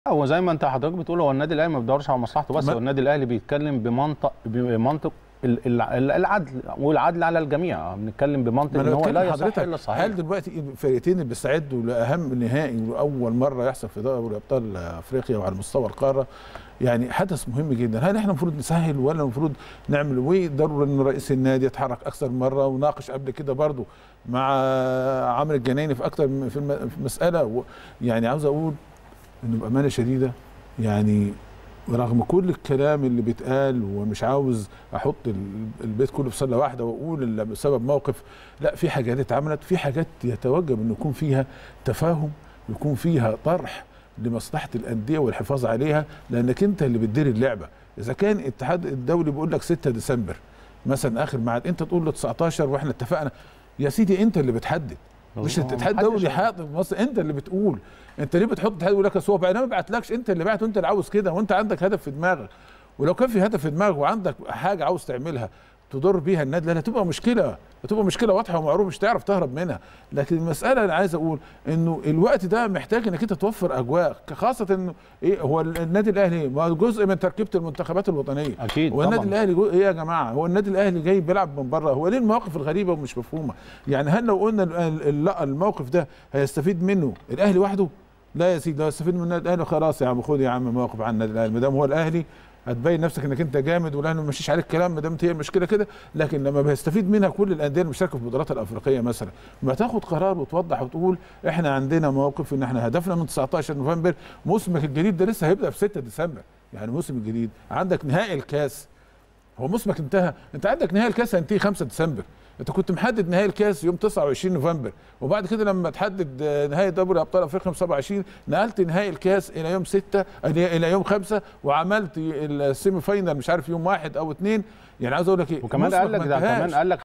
هو زي ما انت حضرتك بتقول هو النادي الاهلي ما بيدورش على مصلحته بس ما- هو النادي الاهلي بيتكلم بمنطق بمنطق ال- ال- ال- العدل والعدل على الجميع بنتكلم بمنطق ما ان انا هو لا بتكلم يصح حضرتك الا صحيح هل دلوقتي الفرقتين اللي بيستعدوا لاهم نهائي واول مره يحصل في دوري ابطال افريقيا وعلى مستوى القاره يعني حدث مهم جدا هل احنا المفروض نسهل ولا المفروض نعمل وضروري ان رئيس النادي يتحرك اكثر مره وناقش قبل كده برضو مع عمرو الجنايني في اكثر من في الم- في مساله و- يعني عاوز اقول انه بامانه شديده يعني رغم كل الكلام اللي بيتقال ومش عاوز احط ال- البيت كله في سله واحده واقول إلا بسبب موقف لا في حاجات اتعملت في حاجات يتوجب انه يكون فيها تفاهم يكون فيها طرح لمصلحه الانديه والحفاظ عليها لانك انت اللي بتدير اللعبه اذا كان الاتحاد الدولي بيقول لك 6 ديسمبر مثلا اخر ميعاد انت تقول له 19 واحنا اتفقنا يا سيدي انت اللي بتحدد مش هو الاتحاد محدش الدولي يعني. حاطط في مصر انت اللي بتقول انت ليه بتحط الاتحاد يقول لك أصل هو بقى انا ما بعتلكش انت اللي بعت وانت اللي عاوز كده وانت عندك هدف في دماغك ولو كان في هدف في دماغك وعندك حاجه عاوز تعملها تضر بيها النادي لا هتبقى مشكله هتبقى مشكله واضحه ومعروفه مش تعرف تهرب منها لكن المساله انا عايز اقول انه الوقت ده محتاج انك انت توفر اجواء خاصه انه ايه هو النادي الاهلي ما هو جزء من تركيبه المنتخبات الوطنيه اكيد هو النادي طبعا الاهلي جو- ايه يا جماعه هو النادي الاهلي جاي بيلعب من بره هو ليه المواقف الغريبه ومش مفهومه يعني هل لو قلنا ال- ال- لا الموقف ده هيستفيد منه الاهلي وحده لا يا سيدي لو يستفيد من النادي الاهلي خلاص يا عم خد يا عم موقف عن النادي الاهلي ما دام هو الاهلي هتبين نفسك انك انت جامد والاهلي ما مشيش عليك كلام ما دام هي المشكله كده لكن لما بيستفيد منها كل الانديه المشاركه في البطولات الافريقيه مثلا ما تاخد قرار وتوضح وتقول احنا عندنا موقف ان احنا هدفنا من 19 نوفمبر موسمك الجديد ده لسه هيبدا في 6 ديسمبر يعني الموسم الجديد عندك نهائي الكاس هو موسمك انتهى انت عندك نهائي الكاس هينتهي 5 ديسمبر انت كنت محدد نهائي الكاس يوم 29 نوفمبر وبعد كده لما تحدد آه، نهائي دوري ابطال افريقيا يوم 27 نقلت نهائي الكاس الى يوم 6 الى يوم 5 وعملت السيمي فاينال مش عارف يوم واحد او اثنين يعني عاوز اقول لك ايه وكمان موسمك قال لك ما ده انتهاش. كمان قال لك